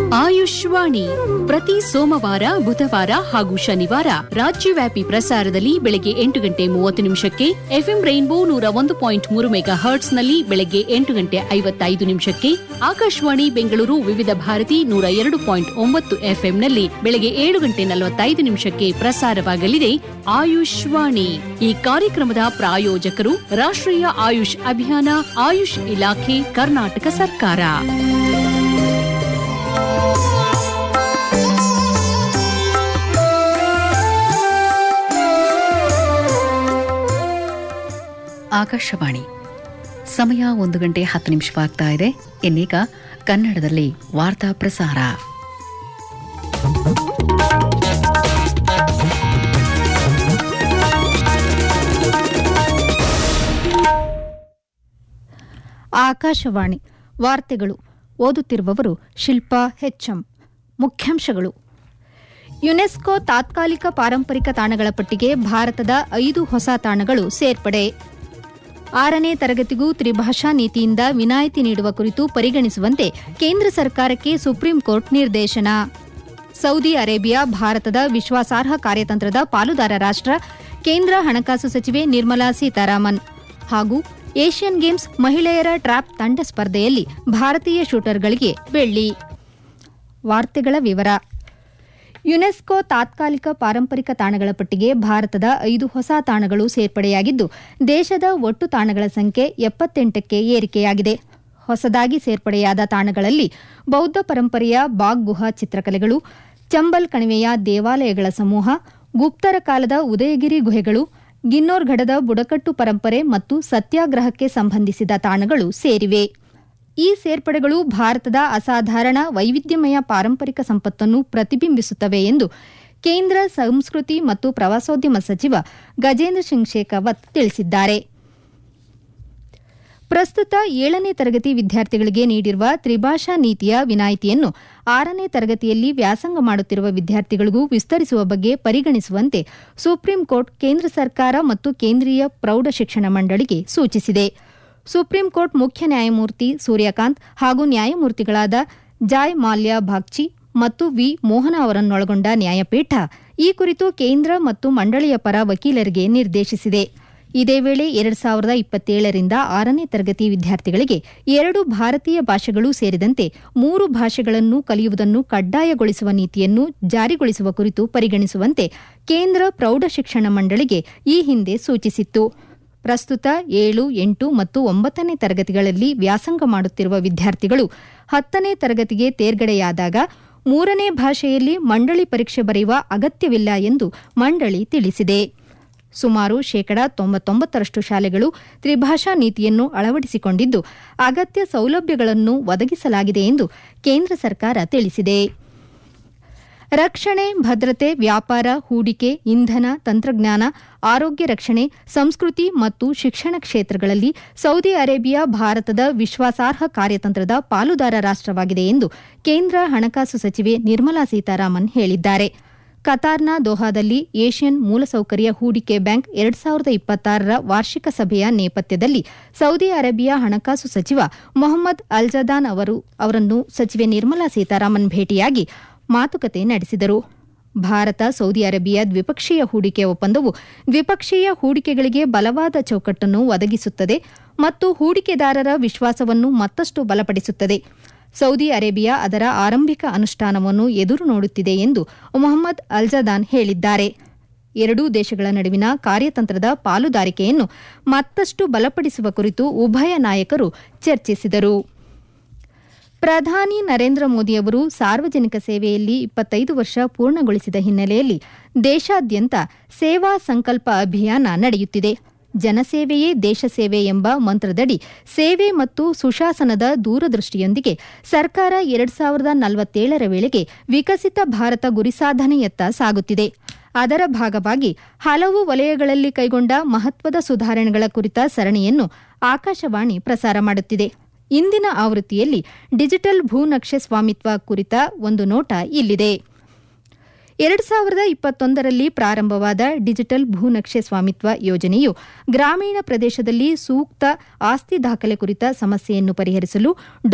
ಆಯುಷ್ವಾಣಿ ಪ್ರತಿ ಸೋಮವಾರ ಬುಧವಾರ ಹಾಗೂ ಶನಿವಾರ ರಾಜ್ಯವ್ಯಾಪಿ ಪ್ರಸಾರದಲ್ಲಿ ಬೆಳಗ್ಗೆ ಎಂಟು ಗಂಟೆ ಮೂವತ್ತು ನಿಮಿಷಕ್ಕೆ ಎಫ್ಎಂ ರೈನ್ಬೋ ನೂರ ಒಂದು ಪಾಯಿಂಟ್ ಮೂರು ಮೆಗಾ ಹರ್ಟ್ಸ್ನಲ್ಲಿ ಬೆಳಗ್ಗೆ ಎಂಟು ಗಂಟೆ ಐವತ್ತೈದು ನಿಮಿಷಕ್ಕೆ ಆಕಾಶವಾಣಿ ಬೆಂಗಳೂರು ವಿವಿಧ ಭಾರತಿ ನೂರ ಎರಡು ಪಾಯಿಂಟ್ ಒಂಬತ್ತು ಎಫ್ಎಂನಲ್ಲಿ ಬೆಳಗ್ಗೆ ಏಳು ಗಂಟೆ ನಲವತ್ತೈದು ನಿಮಿಷಕ್ಕೆ ಪ್ರಸಾರವಾಗಲಿದೆ ಆಯುಷ್ವಾಣಿ ಈ ಕಾರ್ಯಕ್ರಮದ ಪ್ರಾಯೋಜಕರು ರಾಷ್ಟ್ರೀಯ ಆಯುಷ್ ಅಭಿಯಾನ ಆಯುಷ್ ಇಲಾಖೆ ಕರ್ನಾಟಕ ಸರ್ಕಾರ ಆಕಾಶವಾಣಿ ಸಮಯ ಒಂದು ಗಂಟೆ ಹತ್ತು ನಿಮಿಷವಾಗ್ತಾ ಇದೆ ಇನ್ನೀಗ ಕನ್ನಡದಲ್ಲಿ ವಾರ್ತಾ ಪ್ರಸಾರ ಆಕಾಶವಾಣಿ ವಾರ್ತೆಗಳು ಓದುತ್ತಿರುವವರು ಶಿಲ್ಪಾ ಹೆಚ್ಎಂ ಮುಖ್ಯಾಂಶಗಳು ಯುನೆಸ್ಕೋ ತಾತ್ಕಾಲಿಕ ಪಾರಂಪರಿಕ ತಾಣಗಳ ಪಟ್ಟಿಗೆ ಭಾರತದ ಐದು ಹೊಸ ತಾಣಗಳು ಸೇರ್ಪಡೆ ಆರನೇ ತರಗತಿಗೂ ತ್ರಿಭಾಷಾ ನೀತಿಯಿಂದ ವಿನಾಯಿತಿ ನೀಡುವ ಕುರಿತು ಪರಿಗಣಿಸುವಂತೆ ಕೇಂದ್ರ ಸರ್ಕಾರಕ್ಕೆ ಸುಪ್ರೀಂ ಕೋರ್ಟ್ ನಿರ್ದೇಶನ ಸೌದಿ ಅರೇಬಿಯಾ ಭಾರತದ ವಿಶ್ವಾಸಾರ್ಹ ಕಾರ್ಯತಂತ್ರದ ಪಾಲುದಾರ ರಾಷ್ಟ್ರ ಕೇಂದ್ರ ಹಣಕಾಸು ಸಚಿವೆ ನಿರ್ಮಲಾ ಸೀತಾರಾಮನ್ ಹಾಗೂ ಏಷ್ಯನ್ ಗೇಮ್ಸ್ ಮಹಿಳೆಯರ ಟ್ರ್ಯಾಪ್ ತಂಡ ಸ್ಪರ್ಧೆಯಲ್ಲಿ ಭಾರತೀಯ ಶೂಟರ್ಗಳಿಗೆ ಬೆಳ್ಳಿ ವಾರ್ತೆಗಳ ವಿವರ ಯುನೆಸ್ಕೋ ತಾತ್ಕಾಲಿಕ ಪಾರಂಪರಿಕ ತಾಣಗಳ ಪಟ್ಟಿಗೆ ಭಾರತದ ಐದು ಹೊಸ ತಾಣಗಳು ಸೇರ್ಪಡೆಯಾಗಿದ್ದು ದೇಶದ ಒಟ್ಟು ತಾಣಗಳ ಸಂಖ್ಯೆ ಎಪ್ಪತ್ತೆಂಟಕ್ಕೆ ಏರಿಕೆಯಾಗಿದೆ ಹೊಸದಾಗಿ ಸೇರ್ಪಡೆಯಾದ ತಾಣಗಳಲ್ಲಿ ಬೌದ್ಧ ಪರಂಪರೆಯ ಬಾಗ್ ಗುಹಾ ಚಿತ್ರಕಲೆಗಳು ಚಂಬಲ್ ಕಣಿವೆಯ ದೇವಾಲಯಗಳ ಸಮೂಹ ಗುಪ್ತರ ಕಾಲದ ಉದಯಗಿರಿ ಗುಹೆಗಳು ಗಿನ್ನೋರ್ಗಢದ ಬುಡಕಟ್ಟು ಪರಂಪರೆ ಮತ್ತು ಸತ್ಯಾಗ್ರಹಕ್ಕೆ ಸಂಬಂಧಿಸಿದ ತಾಣಗಳು ಸೇರಿವೆ ಈ ಸೇರ್ಪಡೆಗಳು ಭಾರತದ ಅಸಾಧಾರಣ ವೈವಿಧ್ಯಮಯ ಪಾರಂಪರಿಕ ಸಂಪತ್ತನ್ನು ಪ್ರತಿಬಿಂಬಿಸುತ್ತವೆ ಎಂದು ಕೇಂದ್ರ ಸಂಸ್ಕೃತಿ ಮತ್ತು ಪ್ರವಾಸೋದ್ಯಮ ಸಚಿವ ಗಜೇಂದ್ರ ಸಿಂಗ್ ಶೇಖಾವತ್ ತಿಳಿಸಿದ್ದಾರೆ ಪ್ರಸ್ತುತ ಏಳನೇ ತರಗತಿ ವಿದ್ಯಾರ್ಥಿಗಳಿಗೆ ನೀಡಿರುವ ತ್ರಿಭಾಷಾ ನೀತಿಯ ವಿನಾಯಿತಿಯನ್ನು ಆರನೇ ತರಗತಿಯಲ್ಲಿ ವ್ಯಾಸಂಗ ಮಾಡುತ್ತಿರುವ ವಿದ್ಯಾರ್ಥಿಗಳಿಗೂ ವಿಸ್ತರಿಸುವ ಬಗ್ಗೆ ಪರಿಗಣಿಸುವಂತೆ ಸುಪ್ರೀಂ ಕೋರ್ಟ್ ಕೇಂದ್ರ ಸರ್ಕಾರ ಮತ್ತು ಕೇಂದ್ರೀಯ ಪ್ರೌಢ ಶಿಕ್ಷಣ ಮಂಡಳಿಗೆ ಸೂಚಿಸಿದೆ ಸುಪ್ರೀಂ ಕೋರ್ಟ್ ಮುಖ್ಯ ನ್ಯಾಯಮೂರ್ತಿ ಸೂರ್ಯಕಾಂತ್ ಹಾಗೂ ನ್ಯಾಯಮೂರ್ತಿಗಳಾದ ಜಾಯ್ ಮಾಲ್ಯಾ ಬಾಗ್ಚಿ ಮತ್ತು ವಿ ಮೋಹನ ಅವರನ್ನೊಳಗೊಂಡ ನ್ಯಾಯಪೀಠ ಈ ಕುರಿತು ಕೇಂದ್ರ ಮತ್ತು ಮಂಡಳಿಯ ಪರ ವಕೀಲರಿಗೆ ನಿರ್ದೇಶಿಸಿದೆ ಇದೇ ವೇಳೆ ಎರಡ್ ಸಾವಿರದ ಇಪ್ಪತ್ತೇಳರಿಂದ ಆರನೇ ತರಗತಿ ವಿದ್ಯಾರ್ಥಿಗಳಿಗೆ ಎರಡು ಭಾರತೀಯ ಭಾಷೆಗಳು ಸೇರಿದಂತೆ ಮೂರು ಭಾಷೆಗಳನ್ನು ಕಲಿಯುವುದನ್ನು ಕಡ್ಡಾಯಗೊಳಿಸುವ ನೀತಿಯನ್ನು ಜಾರಿಗೊಳಿಸುವ ಕುರಿತು ಪರಿಗಣಿಸುವಂತೆ ಕೇಂದ್ರ ಪ್ರೌಢಶಿಕ್ಷಣ ಮಂಡಳಿಗೆ ಈ ಹಿಂದೆ ಸೂಚಿಸಿತ್ತು ಪ್ರಸ್ತುತ ಏಳು ಎಂಟು ಮತ್ತು ಒಂಬತ್ತನೇ ತರಗತಿಗಳಲ್ಲಿ ವ್ಯಾಸಂಗ ಮಾಡುತ್ತಿರುವ ವಿದ್ಯಾರ್ಥಿಗಳು ಹತ್ತನೇ ತರಗತಿಗೆ ತೇರ್ಗಡೆಯಾದಾಗ ಮೂರನೇ ಭಾಷೆಯಲ್ಲಿ ಮಂಡಳಿ ಪರೀಕ್ಷೆ ಬರೆಯುವ ಅಗತ್ಯವಿಲ್ಲ ಎಂದು ಮಂಡಳಿ ತಿಳಿಸಿದೆ ಸುಮಾರು ಶೇಕಡಾ ತೊಂಬತ್ತೊಂಬತ್ತರಷ್ಟು ಶಾಲೆಗಳು ತ್ರಿಭಾಷಾ ನೀತಿಯನ್ನು ಅಳವಡಿಸಿಕೊಂಡಿದ್ದು ಅಗತ್ಯ ಸೌಲಭ್ಯಗಳನ್ನು ಒದಗಿಸಲಾಗಿದೆ ಎಂದು ಕೇಂದ್ರ ಸರ್ಕಾರ ತಿಳಿಸಿದೆ ರಕ್ಷಣೆ ಭದ್ರತೆ ವ್ಯಾಪಾರ ಹೂಡಿಕೆ ಇಂಧನ ತಂತ್ರಜ್ಞಾನ ಆರೋಗ್ಯ ರಕ್ಷಣೆ ಸಂಸ್ಕೃತಿ ಮತ್ತು ಶಿಕ್ಷಣ ಕ್ಷೇತ್ರಗಳಲ್ಲಿ ಸೌದಿ ಅರೇಬಿಯಾ ಭಾರತದ ವಿಶ್ವಾಸಾರ್ಹ ಕಾರ್ಯತಂತ್ರದ ಪಾಲುದಾರ ರಾಷ್ಟವಾಗಿದೆ ಎಂದು ಕೇಂದ್ರ ಹಣಕಾಸು ಸಚಿವೆ ನಿರ್ಮಲಾ ಸೀತಾರಾಮನ್ ಹೇಳಿದ್ದಾರೆ ಕತಾರ್ನ ದೋಹಾದಲ್ಲಿ ಏಷ್ಯನ್ ಮೂಲಸೌಕರ್ಯ ಹೂಡಿಕೆ ಬ್ಯಾಂಕ್ ಎರಡ್ ಸಾವಿರದ ಇಪ್ಪತ್ತಾರರ ವಾರ್ಷಿಕ ಸಭೆಯ ನೇಪಥ್ಯದಲ್ಲಿ ಸೌದಿ ಅರೇಬಿಯಾ ಹಣಕಾಸು ಸಚಿವ ಮೊಹಮ್ಮದ್ ಅಲ್ಜದಾನ್ ಅವರು ಅವರನ್ನು ಸಚಿವೆ ನಿರ್ಮಲಾ ಸೀತಾರಾಮನ್ ಭೇಟಿಯಾಗಿ ಮಾತುಕತೆ ನಡೆಸಿದರು ಭಾರತ ಸೌದಿ ಅರೇಬಿಯಾ ದ್ವಿಪಕ್ಷೀಯ ಹೂಡಿಕೆ ಒಪ್ಪಂದವು ದ್ವಿಪಕ್ಷೀಯ ಹೂಡಿಕೆಗಳಿಗೆ ಬಲವಾದ ಚೌಕಟ್ಟನ್ನು ಒದಗಿಸುತ್ತದೆ ಮತ್ತು ಹೂಡಿಕೆದಾರರ ವಿಶ್ವಾಸವನ್ನು ಮತ್ತಷ್ಟು ಬಲಪಡಿಸುತ್ತದೆ ಸೌದಿ ಅರೇಬಿಯಾ ಅದರ ಆರಂಭಿಕ ಅನುಷ್ಠಾನವನ್ನು ಎದುರು ನೋಡುತ್ತಿದೆ ಎಂದು ಮೊಹಮ್ಮದ್ ಅಲ್ಜದಾನ್ ಹೇಳಿದ್ದಾರೆ ಎರಡೂ ದೇಶಗಳ ನಡುವಿನ ಕಾರ್ಯತಂತ್ರದ ಪಾಲುದಾರಿಕೆಯನ್ನು ಮತ್ತಷ್ಟು ಬಲಪಡಿಸುವ ಕುರಿತು ಉಭಯ ನಾಯಕರು ಚರ್ಚಿಸಿದರು ಪ್ರಧಾನಿ ನರೇಂದ್ರ ಮೋದಿಯವರು ಸಾರ್ವಜನಿಕ ಸೇವೆಯಲ್ಲಿ ಇಪ್ಪತ್ತೈದು ವರ್ಷ ಪೂರ್ಣಗೊಳಿಸಿದ ಹಿನ್ನೆಲೆಯಲ್ಲಿ ದೇಶಾದ್ಯಂತ ಸೇವಾ ಸಂಕಲ್ಪ ಅಭಿಯಾನ ನಡೆಯುತ್ತಿದೆ ಜನಸೇವೆಯೇ ದೇಶ ಸೇವೆ ಎಂಬ ಮಂತ್ರದಡಿ ಸೇವೆ ಮತ್ತು ಸುಶಾಸನದ ದೂರದೃಷ್ಟಿಯೊಂದಿಗೆ ಸರ್ಕಾರ ಎರಡ್ ಸಾವಿರದ ನಲವತ್ತೇಳರ ವೇಳೆಗೆ ವಿಕಸಿತ ಭಾರತ ಗುರಿ ಸಾಧನೆಯತ್ತ ಸಾಗುತ್ತಿದೆ ಅದರ ಭಾಗವಾಗಿ ಹಲವು ವಲಯಗಳಲ್ಲಿ ಕೈಗೊಂಡ ಮಹತ್ವದ ಸುಧಾರಣೆಗಳ ಕುರಿತ ಸರಣಿಯನ್ನು ಆಕಾಶವಾಣಿ ಪ್ರಸಾರ ಮಾಡುತ್ತಿದೆ ಇಂದಿನ ಆವೃತ್ತಿಯಲ್ಲಿ ಡಿಜಿಟಲ್ ಭೂನಕ್ಷೆ ಸ್ವಾಮಿತ್ವ ಕುರಿತ ಒಂದು ನೋಟ ಇಲ್ಲಿದೆ ಎರಡು ಸಾವಿರದ ಇಪ್ಪತ್ತೊಂದರಲ್ಲಿ ಪ್ರಾರಂಭವಾದ ಡಿಜಿಟಲ್ ಭೂನಕ್ಷೆ ಸ್ವಾಮಿತ್ವ ಯೋಜನೆಯು ಗ್ರಾಮೀಣ ಪ್ರದೇಶದಲ್ಲಿ ಸೂಕ್ತ ಆಸ್ತಿ ದಾಖಲೆ ಕುರಿತ ಸಮಸ್ಯೆಯನ್ನು ಪರಿಹರಿಸಲು